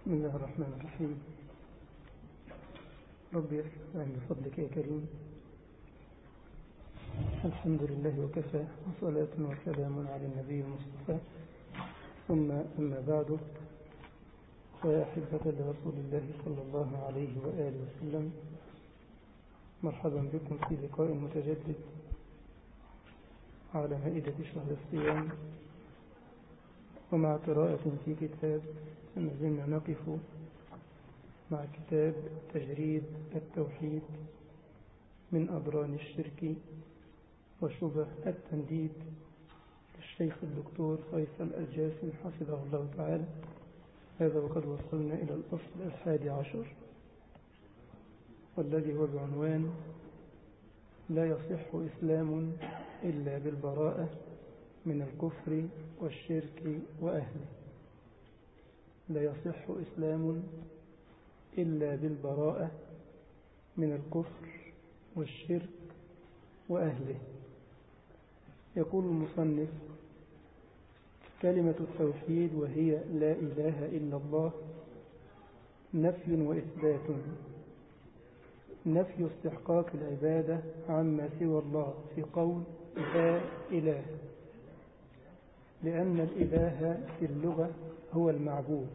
بسم الله الرحمن الرحيم ربي أسلم بفضلك يا كريم الحمد لله وكفى وصلاة وسلام على النبي المصطفى ثم أما بعد فيا أحبة لرسول الله صلى الله عليه وآله وسلم مرحبا بكم في لقاء متجدد على مائدة شهر الصيام ومع قراءة في كتاب ما زلنا نقف مع كتاب تجريد التوحيد من أضران الشرك وشبه التنديد للشيخ الدكتور فيصل الجاسم حفظه الله تعالى هذا وقد وصلنا إلى الأصل الحادي عشر والذي هو بعنوان لا يصح إسلام إلا بالبراءة من الكفر والشرك وأهله لا يصح إسلام إلا بالبراءة من الكفر والشرك وأهله يقول المصنف كلمة التوحيد وهي لا إله إلا الله نفي وإثبات نفي استحقاق العبادة عما سوى الله في قول لا إله لأن الإله في اللغة هو المعبود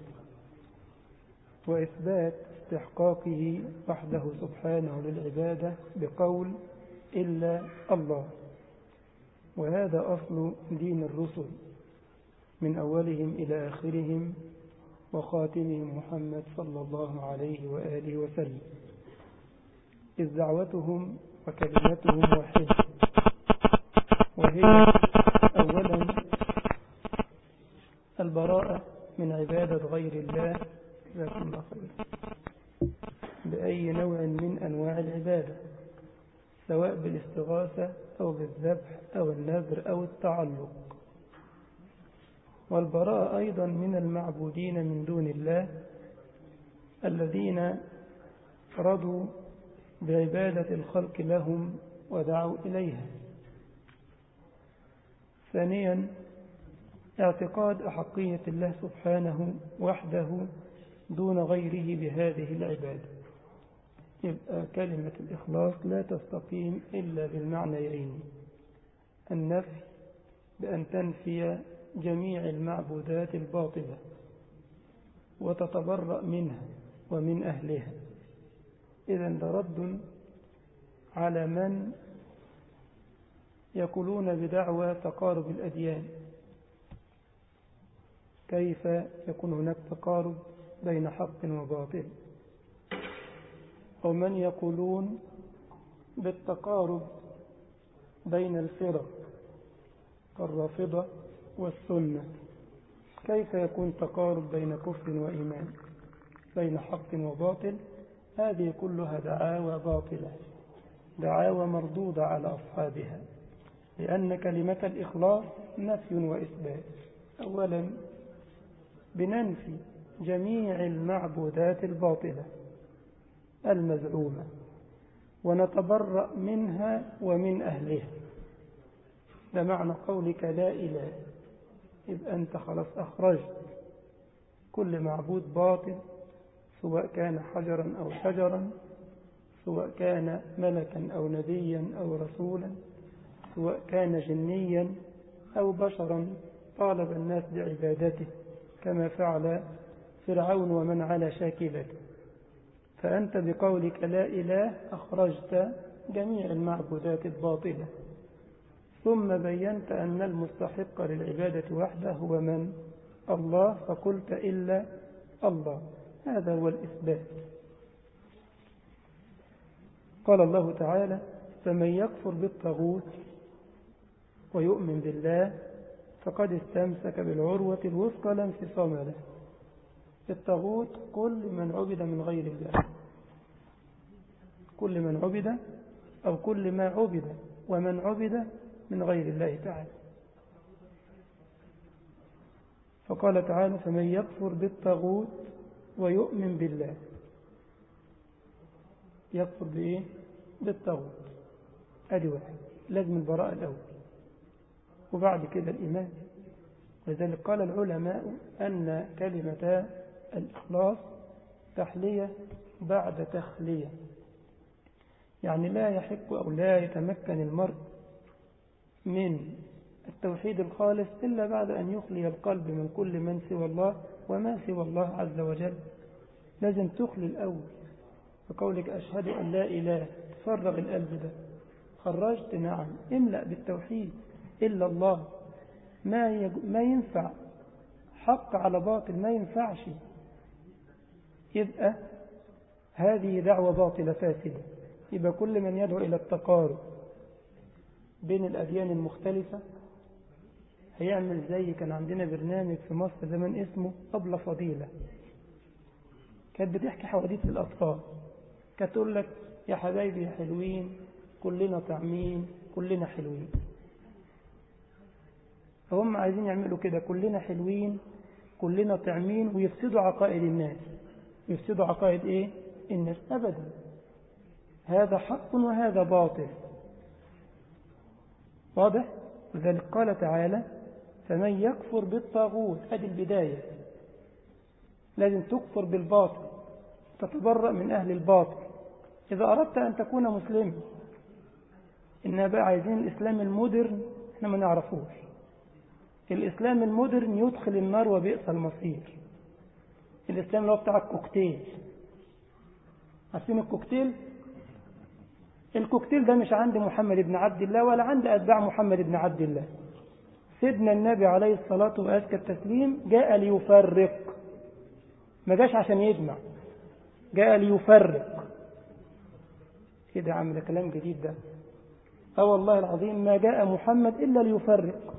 وإثبات استحقاقه وحده سبحانه للعبادة بقول إلا الله وهذا أصل دين الرسل من أولهم إلى آخرهم وخاتمهم محمد صلى الله عليه وآله وسلم إذ دعوتهم وكلمتهم واحدة وهي أولا البراءة من عبادة غير الله جزاكم الله خير بأي نوع من أنواع العبادة سواء بالاستغاثة أو بالذبح أو النذر أو التعلق والبراءة أيضا من المعبودين من دون الله الذين رضوا بعبادة الخلق لهم ودعوا إليها ثانيا اعتقاد أحقية الله سبحانه وحده دون غيره بهذه العبادة يبقى كلمة الإخلاص لا تستقيم إلا بالمعنيين النفي بأن تنفي جميع المعبودات الباطلة وتتبرأ منها ومن أهلها إذا لرد على من يقولون بدعوى تقارب الأديان كيف يكون هناك تقارب بين حق وباطل ومن يقولون بالتقارب بين الفرق كالرافضة والسنة كيف يكون تقارب بين كفر وإيمان بين حق وباطل هذه كلها دعاوى باطلة دعاوى مردودة على أصحابها لأن كلمة الإخلاص نفي وإثبات أولا بننفي جميع المعبودات الباطلة المزعومة ونتبرأ منها ومن أهلها ده معنى قولك لا إله يبقى أنت خلاص أخرجت كل معبود باطل سواء كان حجرا أو شجرا سواء كان ملكا أو نبيا أو رسولا سواء كان جنيا أو بشرا طالب الناس بعبادته كما فعل فرعون ومن على شاكلته فأنت بقولك لا إله أخرجت جميع المعبودات الباطلة ثم بينت أن المستحق للعبادة وحده هو من؟ الله فقلت إلا الله هذا هو الإثبات قال الله تعالى فمن يكفر بالطاغوت ويؤمن بالله فقد استمسك بالعروة الوثقى لا انفصام له الطاغوت كل من عبد من غير الله كل من عبد أو كل ما عبد ومن عبد من غير الله تعالى فقال تعالى فمن يكفر بالطاغوت ويؤمن بالله يكفر بإيه؟ بالطاغوت أدي واحد لازم البراءة الأول وبعد كده الإيمان ولذلك قال العلماء أن كلمة الإخلاص تحلية بعد تخلية يعني لا يحق أو لا يتمكن المرء من التوحيد الخالص إلا بعد أن يخلي القلب من كل من سوى الله وما سوى الله عز وجل لازم تخلي الأول بقولك أشهد أن لا إله تفرغ القلب ده خرجت نعم املأ بالتوحيد إلا الله ما, يج... ما ينفع حق على باطل ما ينفعش يبقى هذه دعوة باطلة فاسدة يبقى كل من يدعو إلى التقارب بين الأديان المختلفة هيعمل زي كان عندنا برنامج في مصر زمان اسمه قبل فضيلة كانت بتحكي حواديت للأطفال كانت تقول لك يا حبايبي يا حلوين كلنا طعمين كلنا حلوين فهم عايزين يعملوا كده كلنا حلوين كلنا طعمين ويفسدوا عقائد الناس يفسدوا عقائد ايه الناس ابدا هذا حق وهذا باطل واضح لذلك قال تعالى فمن يكفر بالطاغوت هذه البداية لازم تكفر بالباطل تتبرأ من أهل الباطل إذا أردت أن تكون مسلما إنها بقى عايزين الإسلام المودرن احنا ما نعرفوش الإسلام المودرن يدخل النار وبئس المصير الإسلام اللي هو بتاع الكوكتيل عارفين الكوكتيل الكوكتيل ده مش عند محمد بن عبد الله ولا عند أتباع محمد بن عبد الله سيدنا النبي عليه الصلاة وأزكى التسليم جاء ليفرق ما جاش عشان يجمع جاء ليفرق كده يا عم ده كلام جديد ده اه والله العظيم ما جاء محمد إلا ليفرق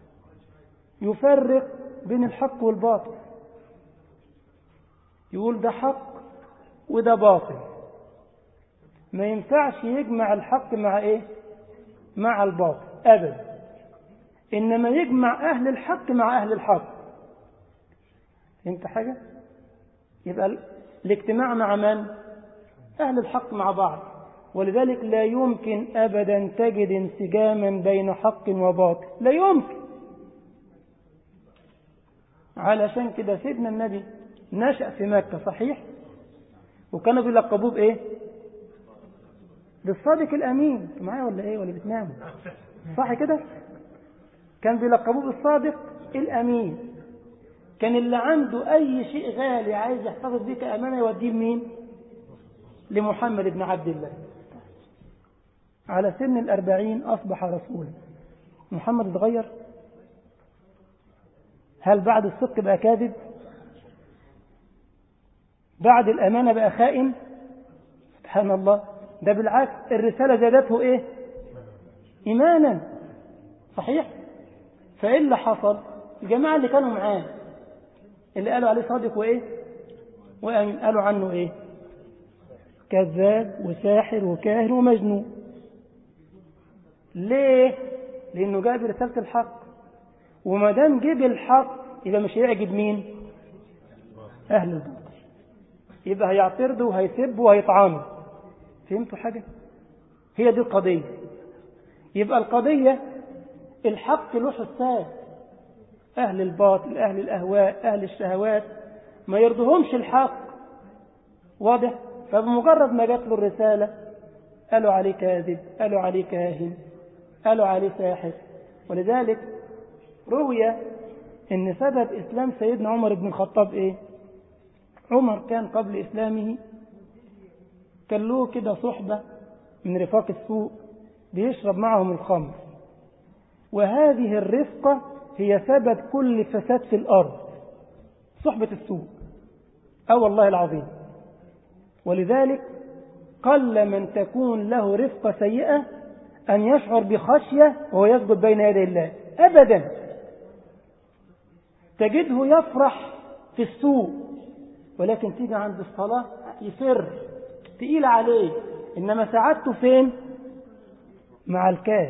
يفرق بين الحق والباطل يقول ده حق وده باطل ما ينفعش يجمع الحق مع ايه مع الباطل ابدا انما يجمع اهل الحق مع اهل الحق انت حاجة يبقى الاجتماع مع من اهل الحق مع بعض ولذلك لا يمكن ابدا تجد انسجاما بين حق وباطل لا يمكن علشان كده سيدنا النبي نشأ في مكة صحيح وكانوا بيلقبوه بايه بالصادق الامين معايا ولا ايه ولا بتناموا صح كده كان بيلقبوه بالصادق الامين كان اللي عنده اي شيء غالي عايز يحتفظ بيه كامانه يوديه لمين لمحمد بن عبد الله على سن الأربعين أصبح رسولا محمد اتغير هل بعد الصدق بقى كاذب بعد الأمانة بقى خائن سبحان الله ده بالعكس الرسالة زادته إيه إيمانا صحيح فإيه اللي حصل الجماعة اللي كانوا معاه اللي قالوا عليه صادق وإيه وأمين قالوا عنه إيه كذاب وساحر وكاهن ومجنون ليه لأنه جاب رسالة الحق وما دام جيب الحق يبقى مش هيعجب مين أهل الباطل يبقى هيعترضوا وهيسبوا وهيطعنوا فهمتوا حاجة هي دي القضية يبقى القضية الحق له حساب أهل الباطل أهل الأهواء أهل الشهوات ما يرضهمش الحق واضح فبمجرد ما جات له الرسالة قالوا عليه كاذب قالوا عليه كاهن قالوا عليه ساحر ولذلك روي ان سبب اسلام سيدنا عمر بن الخطاب ايه عمر كان قبل اسلامه كان له كده صحبة من رفاق السوق بيشرب معهم الخمر وهذه الرفقة هي سبب كل فساد في الأرض صحبة السوق أو والله العظيم ولذلك قل من تكون له رفقة سيئة أن يشعر بخشية وهو يسجد بين يدي الله أبدا تجده يفرح في السوق ولكن تيجي عند الصلاة يفر تقيل عليه إنما سعادته فين مع الكاس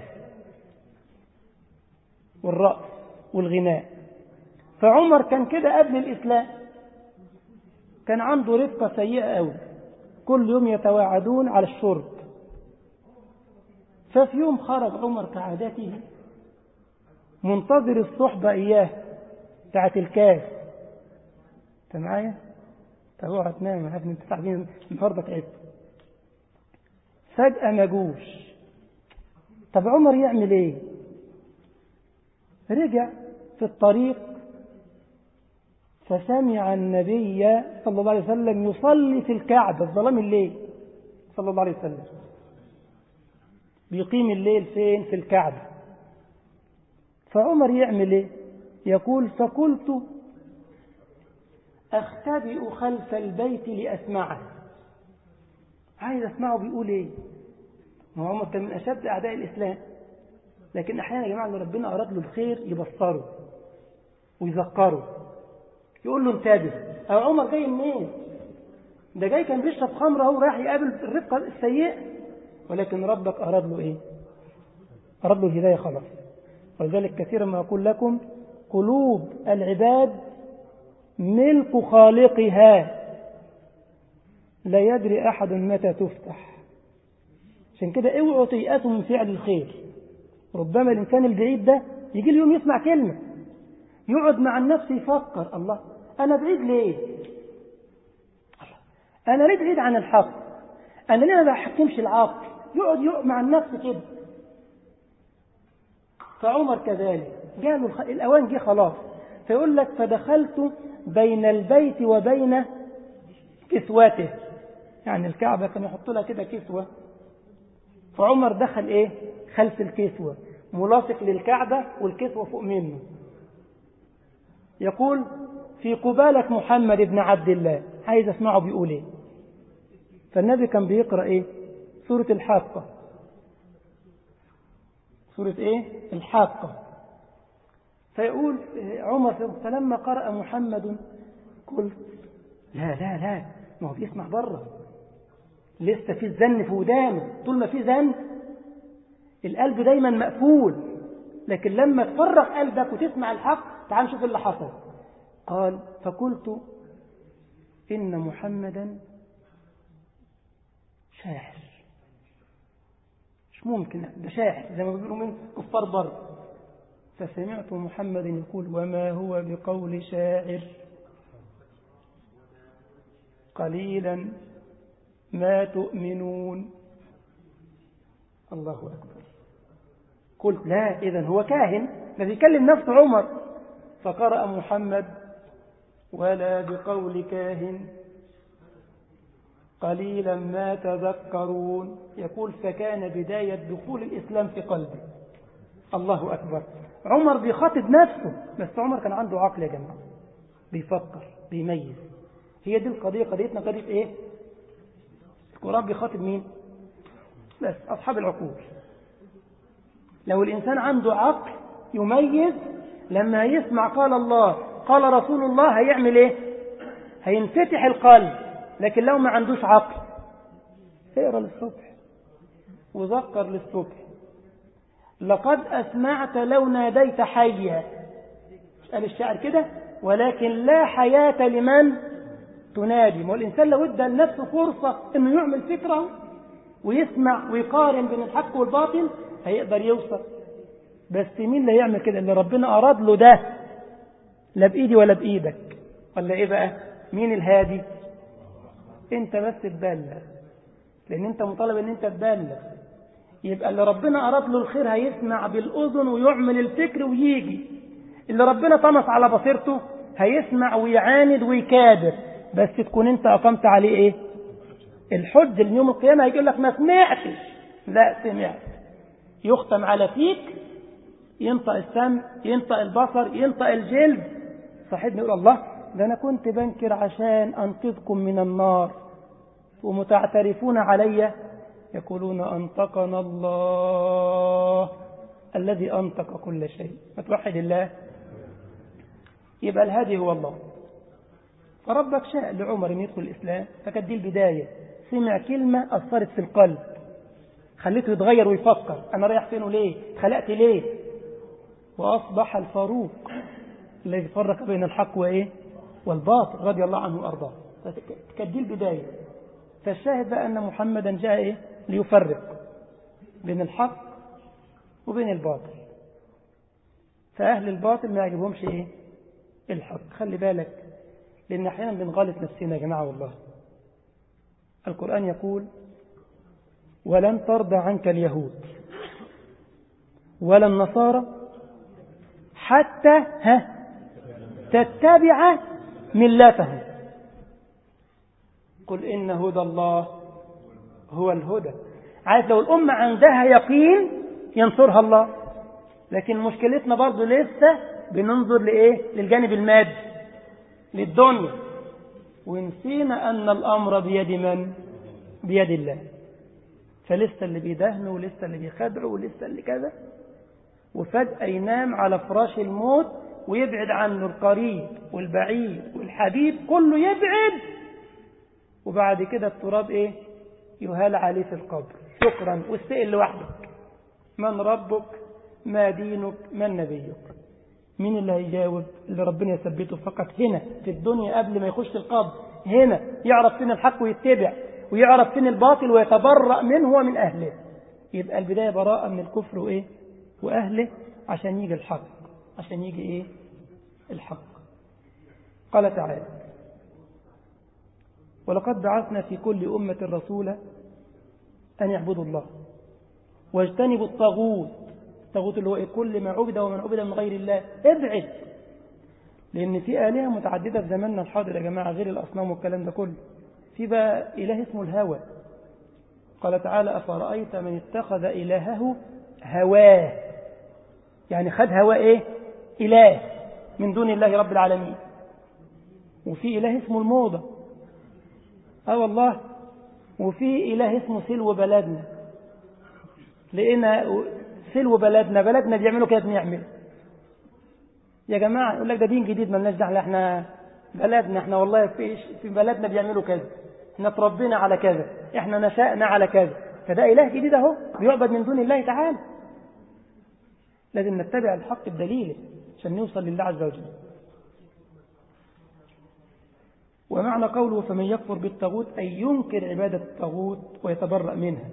والرأس والغناء فعمر كان كده قبل الإسلام كان عنده رفقة سيئة أوي كل يوم يتواعدون على الشرب ففي يوم خرج عمر كعادته منتظر الصحبة إياه بتاعت الكاس انت معايا طب اوعى تنام يا ابني انت تعبين النهارده تعبت فجأة ما جوش طب عمر يعمل ايه رجع في الطريق فسمع النبي صلى الله عليه وسلم يصلي في الكعبة في ظلام الليل صلى الله عليه وسلم بيقيم الليل فين في الكعبة فعمر يعمل ايه يقول فقلت أختبئ خلف البيت لأسمعه عايز أسمعه بيقول إيه ما هو عمر كان من أشد أعداء الإسلام لكن أحيانا يا جماعة لو ربنا أراد له الخير يبصره ويذكره يقول له انتبه أو عمر جاي منين ده جاي كان بيشرب خمرة هو رايح يقابل الرفقة السيئة ولكن ربك أراد له إيه أراد له الهداية خلاص ولذلك كثيرا ما أقول لكم قلوب العباد ملك خالقها لا يدري أحد متى تفتح عشان كده اوعوا تيأسوا من فعل الخير ربما الإنسان البعيد ده يجي اليوم يسمع كلمة يقعد مع النفس يفكر الله أنا بعيد ليه أنا ليه بعيد عن الحق أنا ليه ما بحكمش العقل يقعد يقعد مع النفس كده فعمر كذلك جاله الخ... الأوان جه خلاص فيقول لك فدخلت بين البيت وبين كسوته يعني الكعبة كان يحط لها كده كسوة فعمر دخل ايه خلف الكسوة ملاصق للكعبة والكسوة فوق منه يقول في قبالة محمد بن عبد الله عايز اسمعه بيقول ايه فالنبي كان بيقرأ ايه سورة الحاقة سورة ايه الحاقة فيقول عمر فلما قرأ محمد قلت لا لا لا ما هو بيسمع بره لسه في الزن في ودانه طول ما في زن القلب دايما مقفول لكن لما تفرغ قلبك وتسمع الحق تعال نشوف اللي حصل قال فقلت إن محمدا شاعر مش ممكن ده شاعر زي ما بيقولوا من كفار بره فسمعت محمد يقول وما هو بقول شاعر قليلا ما تؤمنون الله أكبر قلت لا إذا هو كاهن ده بيكلم نفسه عمر فقرأ محمد ولا بقول كاهن قليلا ما تذكرون يقول فكان بداية دخول الإسلام في قلبي الله أكبر عمر بيخاطب نفسه بس عمر كان عنده عقل يا جماعة بيفكر بيميز هي دي القضية قضيتنا قضية ايه القرآن بيخاطب مين بس أصحاب العقول لو الإنسان عنده عقل يميز لما يسمع قال الله قال رسول الله هيعمل ايه هينفتح القلب لكن لو ما عندوش عقل اقرا للصبح وذكر للصبح لقد أسمعت لو ناديت حيا قال الشاعر كده ولكن لا حياة لمن تنادي ما الإنسان لو ادى لنفسه فرصة أنه يعمل فكرة ويسمع ويقارن بين الحق والباطل هيقدر يوصل بس مين اللي يعمل كده اللي ربنا أراد له ده لا بإيدي ولا بإيدك ولا إيه بقى مين الهادي انت بس تبلغ لأن انت مطالب ان انت تبلغ يبقى اللي ربنا أراد له الخير هيسمع بالأذن ويعمل الفكر ويجي اللي ربنا طمس على بصيرته هيسمع ويعاند ويكابر بس تكون انت أقمت عليه ايه الحج اليوم القيامة هيقول لك ما سمعتش لا سمعت يختم على فيك ينطق السمع ينطق البصر ينطق الجلد صاحبنا يقول الله ده أنا كنت بنكر عشان أنقذكم من النار ومتعترفون علي يقولون أنطقنا الله الذي أنطق كل شيء ما توحد الله يبقى الهادي هو الله فربك شاء لعمر أن يدخل الإسلام فكانت دي البداية سمع كلمة أثرت في القلب خليته يتغير ويفكر أنا رايح فين وليه خلقت ليه وأصبح الفاروق الذي فرق بين الحق وإيه والباطل رضي الله عنه وأرضاه كانت دي البداية فالشاهد بقى أن محمدا جاء إيه ليفرق بين الحق وبين الباطل فأهل الباطل ما يعجبهمش إيه الحق خلي بالك لأن أحيانا بنغلط نفسنا يا جماعة والله القرآن يقول ولن ترضى عنك اليهود ولا النصارى حتى ها تتبع ملتهم قل إن هدى الله هو الهدى عارف لو الأمة عندها يقين ينصرها الله لكن مشكلتنا برضو لسه بننظر لإيه للجانب المادي للدنيا ونسينا أن الأمر بيد من بيد الله فلسه اللي بيدهنوا ولسه اللي بيخدعوا ولسه اللي كذا وفجأة ينام على فراش الموت ويبعد عنه القريب والبعيد والحبيب كله يبعد وبعد كده التراب ايه يهال عليه في القبر شكرا واستقل لوحدك من ربك ما دينك من نبيك مين اللي هيجاوب اللي ربنا يثبته فقط هنا في الدنيا قبل ما يخش القبر هنا يعرف فين الحق ويتبع ويعرف فين الباطل ويتبرأ منه ومن أهله يبقى البداية براءة من الكفر وإيه وأهله عشان يجي الحق عشان يجي إيه الحق قال تعالى ولقد بعثنا في كل أمة رسولا أن يعبدوا الله واجتنبوا الطاغوت الطاغوت اللي هو إيه؟ كل ما عبد ومن عبد من غير الله ابعد لأن في آلهة متعددة في زماننا الحاضر يا جماعة غير الأصنام والكلام ده كله في بقى إله اسمه الهوى قال تعالى أفرأيت من اتخذ إلهه هواه يعني خد هواه إيه إله من دون الله رب العالمين وفي إله اسمه الموضة اه والله وفي إله اسمه سلو بلدنا لقينا سلو بلدنا بلدنا بيعملوا كده بنعمل يا جماعة يقول لك ده دين جديد مالناش دعوة احنا بلدنا احنا والله في في بلدنا بيعملوا كذا احنا اتربينا على كذا احنا نشأنا على كذا فده إله جديد اهو بيعبد من دون الله تعالى لازم نتبع الحق بدليله عشان نوصل لله عز وجل ومعنى قوله فمن يكفر بالطاغوت أي ينكر عبادة الطاغوت ويتبرأ منها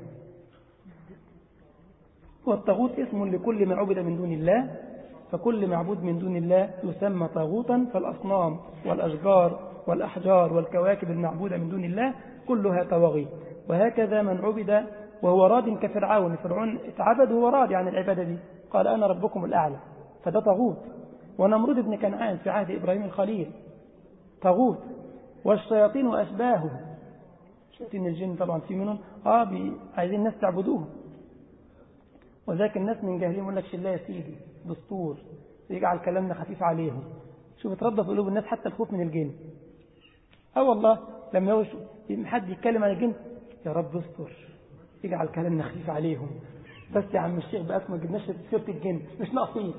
والطاغوت اسم لكل ما عبد من دون الله فكل معبود من دون الله يسمى طاغوتا فالأصنام والأشجار والأحجار والكواكب المعبودة من دون الله كلها طواغيت وهكذا من عبد وهو راد كفرعون فرعون اتعبد وهو راد عن العبادة دي قال أنا ربكم الأعلى فده طاغوت ونمرود بن كنعان في عهد إبراهيم الخليل طاغوت والشياطين وأشباههم شياطين الجن طبعا في منهم آه بي عايزين الناس تعبدوهم وذاك الناس من جهلهم يقول لك شلا يا سيدي دستور يجعل كلامنا خفيف عليهم شوف اتربى في قلوب الناس حتى الخوف من الجن اه والله لما يوش حد يتكلم عن الجن يا رب استر يجعل كلامنا خفيف عليهم بس يا عم الشيخ بقى ما جبناش سيره الجن مش ناقصين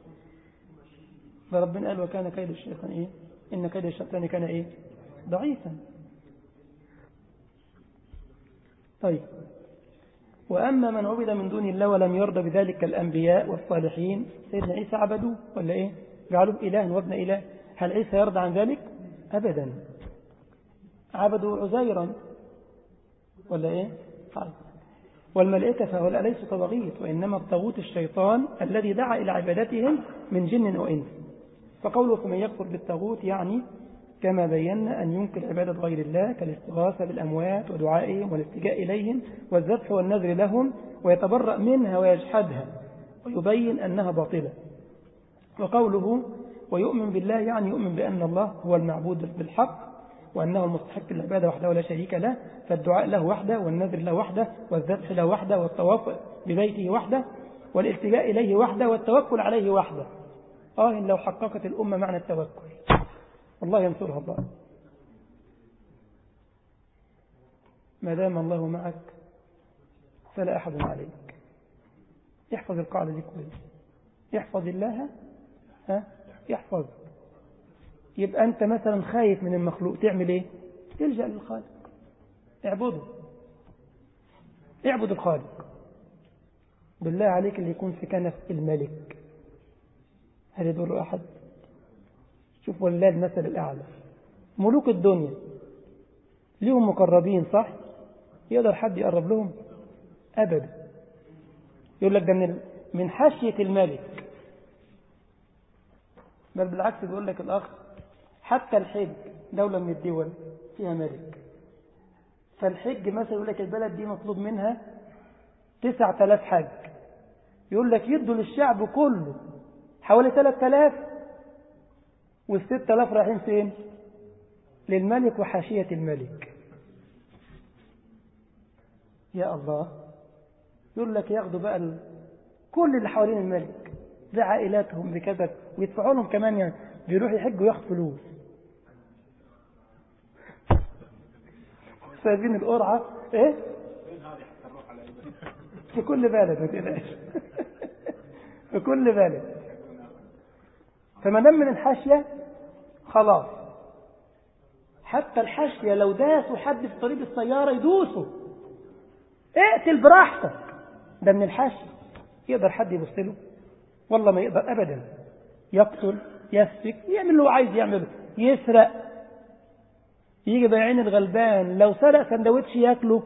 فربنا قال وكان كيد الشيطان ايه ان كيد الشيطان كان ايه ضعيفا طيب وأما من عبد من دون الله ولم يرضى بذلك الأنبياء والصالحين سيدنا عيسى عبدوه ولا إيه جعلوه إله وابن إله هل عيسى يرضى عن ذلك أبدا عبدوا عزيرا ولا إيه طيب والملائكة فهؤلاء ليسوا طواغيت وإنما الطاغوت الشيطان الذي دعا إلى عبادتهم من جن وإنس فقوله فمن يكفر بالطاغوت يعني كما بينا أن ينكر عبادة غير الله كالاستغاثة بالأموات ودعائهم والالتجاء إليهم والذبح والنذر لهم ويتبرأ منها ويجحدها ويبين أنها باطلة وقوله ويؤمن بالله يعني يؤمن بأن الله هو المعبود بالحق وأنه المستحق العبادة وحده ولا شريك له فالدعاء له وحده والنذر له وحده والذبح له وحده والطواف ببيته وحده والالتجاء إليه وحده والتوكل عليه وحده آه لو حققت الأمة معنى التوكل الله ينصرها الله ما دام الله معك فلا أحد عليك احفظ القاعدة دي كويس احفظ الله ها يحفظ يبقى أنت مثلا خايف من المخلوق تعمل ايه تلجأ للخالق اعبده اعبد الخالق بالله عليك اللي يكون في كنف الملك هل يضر أحد شوف ولله المثل الأعلى ملوك الدنيا ليهم مقربين صح يقدر حد يقرب لهم أبدا يقول لك ده من من حاشية الملك بل بالعكس بيقول لك الأخ حتى الحج دولة من الدول فيها ملك فالحج مثلا يقول لك البلد دي مطلوب منها تسعة آلاف حج يقول لك يدوا للشعب كله حوالي ثلاثة آلاف والستة آلاف رايحين فين للملك وحاشية الملك يا الله يقول لك ياخدوا بقى ال... كل اللي حوالين الملك بعائلاتهم بكذا ويدفعوا لهم كمان يعني بيروح يحج وياخد فلوس سايبين القرعة ايه في كل بلد ما تقلقش في كل بلد فما دام من الحاشية خلاص حتى الحاشية لو داسوا حد في طريق السيارة يدوسوا اقتل براحتك ده من الحاشية يقدر حد يبص له والله ما يقدر أبدا يقتل يسفك يعمل اللي هو عايز يعمله يسرق يجي بيعين الغلبان لو سرق سندوتش ياكله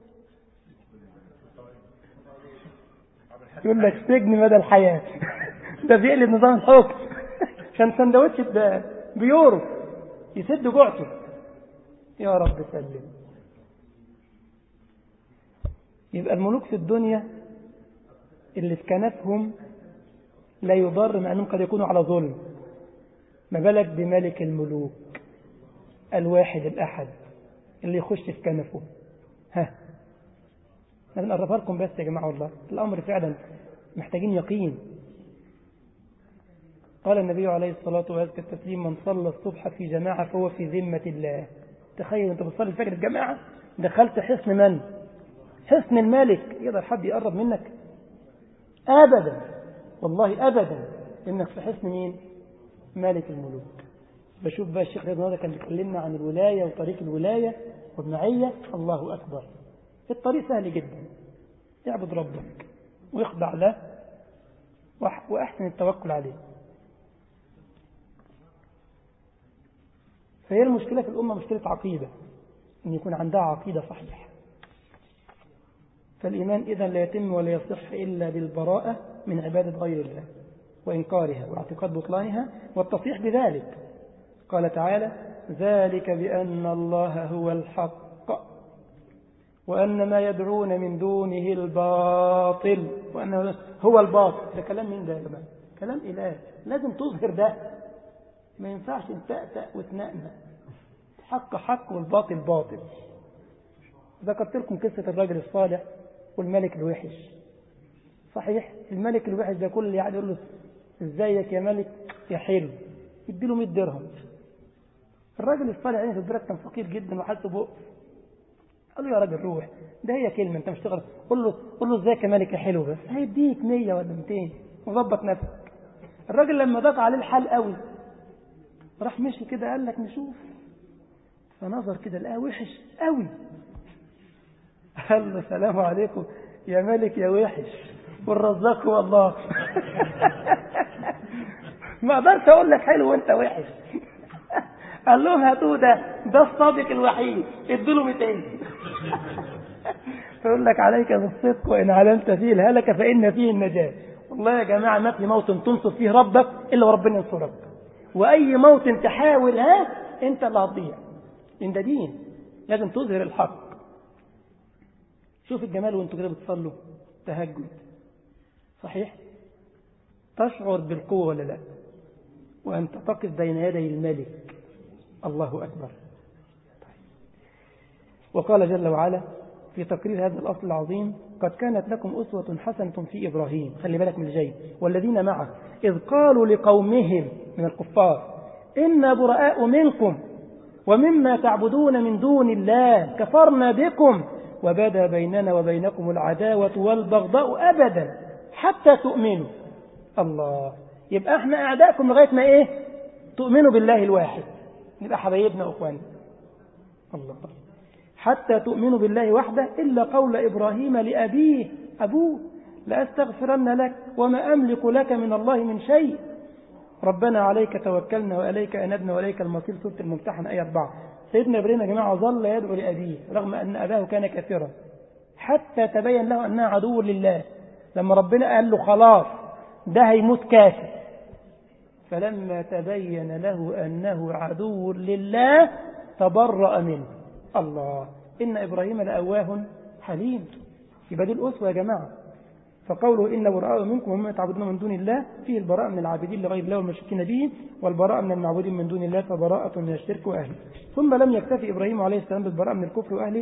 يقول لك سجن مدى الحياة ده بيقلب نظام الحكم عشان سندوتش بيورو يسد جوعته يا رب سلم يبقى الملوك في الدنيا اللي في كنفهم لا يضر مع أنهم قد يكونوا على ظلم ما بالك بملك الملوك الواحد الأحد اللي يخش في كنفه ها احنا بنقربها لكم بس يا جماعة والله الأمر فعلا محتاجين يقين قال النبي عليه الصلاة وأزكى التسليم من صلى الصبح في جماعة فهو في ذمة الله تخيل أنت بتصلي الفجر في جماعة دخلت حصن من حصن الملك يقدر حد يقرب منك أبدا والله أبدا إنك في حصن مين مالك الملوك بشوف بقى الشيخ النهارده كان بيكلمنا عن الولاية وطريق الولاية والمعية الله أكبر الطريق سهل جدا اعبد ربك ويخضع له وأحسن التوكل عليه فهي المشكلة في الأمة مشكلة عقيدة أن يكون عندها عقيدة صحيحة فالإيمان إذا لا يتم ولا يصح إلا بالبراءة من عبادة غير الله وإنكارها واعتقاد بطلانها والتصريح بذلك قال تعالى ذلك بأن الله هو الحق وأن ما يدعون من دونه الباطل وأنه هو الباطل ده كلام مين ده يا جماعة كلام إله لازم تظهر ده ما ينفعش تأتأ وتنأنأ حق حق والباطل باطل ذكرت لكم قصة الراجل الصالح والملك الوحش صحيح الملك الوحش ده كل اللي قاعد يقول له ازيك يا ملك يا حلو يديله 100 درهم الراجل الصالح يعني في البلد كان فقير جدا وحاسه بؤس قال له يا راجل روح ده هي كلمة انت مش تغلط قول له قول له ازيك يا ملك يا حلو بس هيديك 100 ولا 200 وظبط نفسك الراجل لما ضاق عليه الحال قوي راح مشي كده قال لك نشوف فنظر كده لقاه وحش قوي قال له السلام عليكم يا ملك يا وحش والرزاق هو الله ما اقدرش اقول لك حلو وانت وحش قال لهم هاتوه ده ده الصادق الوحيد ادوا له 200 فيقول لك عليك بالصدق وان علمت فيه الهلك فان فيه النجاه والله يا جماعه ما في موت تنصر فيه ربك الا وربنا ينصرك واي موت تحاول ها انت اللي هتضيع ان ده دين لازم تظهر الحق شوف الجمال وانتوا كده بتصلوا تهجد صحيح تشعر بالقوة ولا لا وأنت تقف بين يدي الملك الله أكبر وقال جل وعلا في تقرير هذا الأصل العظيم قد كانت لكم أسوة حسنة في إبراهيم خلي بالك من الجاي والذين معه إذ قالوا لقومهم من الكفار إنا براء منكم ومما تعبدون من دون الله كفرنا بكم وبدا بيننا وبينكم العداوة والبغضاء أبدا حتى تؤمنوا الله يبقى احنا أعداءكم لغاية ما إيه تؤمنوا بالله الواحد نبقى حبايبنا وأخواننا الله حتى تؤمنوا بالله وحده إلا قول إبراهيم لأبيه أبوه لأستغفرن لك وما أملك لك من الله من شيء ربنا عليك توكلنا وإليك أنبنا وإليك المصير سورة الممتحن آية 4 سيدنا إبراهيم يا جماعة ظل يدعو لأبيه رغم أن أباه كان كافرا حتى تبين له أنها عدو لله لما ربنا قال له خلاص ده هيموت كافر فلما تبين له أنه عدو لله تبرأ منه الله إن إبراهيم لأواه حليم يبقى دي الأسوة يا جماعة فقوله إن براء منكم ومما تعبدون من دون الله فيه البراء من العابدين لغير الله والمشركين به والبراء من المعبودين من دون الله فبراءة من الشرك وأهله ثم لم يكتفي إبراهيم عليه السلام بالبراء من الكفر وأهله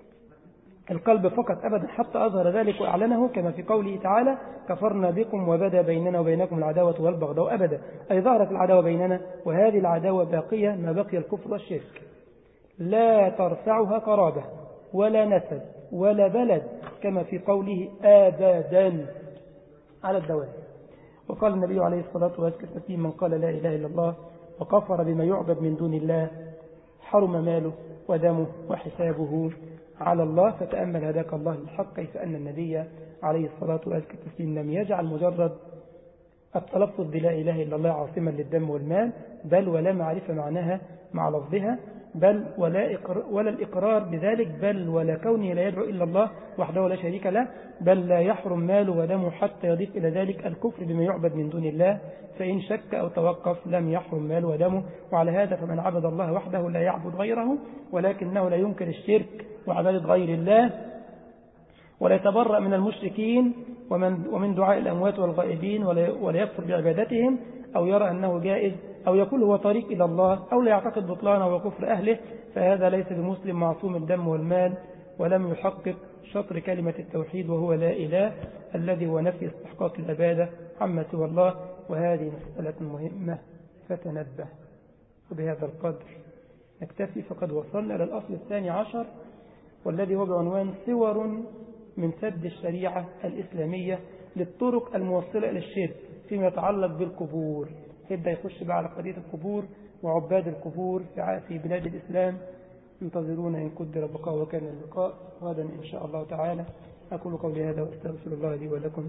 القلب فقط أبدا حتى أظهر ذلك وأعلنه كما في قوله تعالى كفرنا بكم وبدا بيننا وبينكم العداوة والبغضاء أبدا أي ظهرت العداوة بيننا وهذه العداوة باقية ما بقي الكفر والشرك لا ترفعها قرابة ولا نسب ولا بلد كما في قوله أبدا على الدوام وقال النبي عليه الصلاة والسلام من قال لا إله إلا الله وكفر بما يعبد من دون الله حرم ماله ودمه وحسابه على الله فتأمل هداك الله للحق كيف أن النبي عليه الصلاة والسلام لم يجعل مجرد التلفظ بلا إله إلا الله عاصما للدم والمال بل ولا معرفة معناها مع لفظها بل ولا, إقرار ولا الإقرار بذلك بل ولا كونه لا يدعو إلا الله وحده لا شريك له بل لا يحرم ماله ودمه حتى يضيف إلى ذلك الكفر بما يعبد من دون الله فإن شك أو توقف لم يحرم ماله ودمه وعلى هذا فمن عبد الله وحده لا يعبد غيره ولكنه لا ينكر الشرك وعبادة غير الله ولا يتبرأ من المشركين ومن, ومن دعاء الأموات والغائبين ولا يكفر بعبادتهم أو يرى أنه جائز أو يقول هو طريق إلى الله أو لا يعتقد بطلانه وكفر أهله فهذا ليس بمسلم معصوم الدم والمال ولم يحقق شطر كلمة التوحيد وهو لا إله الذي هو نفي استحقاق العبادة عما سوى الله وهذه مسألة مهمة فتنبه وبهذا القدر نكتفي فقد وصلنا للأصل الثاني عشر والذي هو بعنوان صور من سد الشريعة الإسلامية للطرق الموصلة إلى الشرك فيما يتعلق بالقبور يبدأ يخش بقى على قضية القبور وعباد القبور في بلاد الإسلام انتظرونا إن قدر بقاء وكان اللقاء غدا إن شاء الله تعالى أقول قولي هذا وأستغفر الله لي ولكم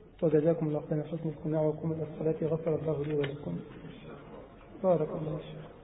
وجزاكم الله خيرا حسن الاستماع وقوم إلى الصلاة غفر الله لي ولكم بارك الله فيكم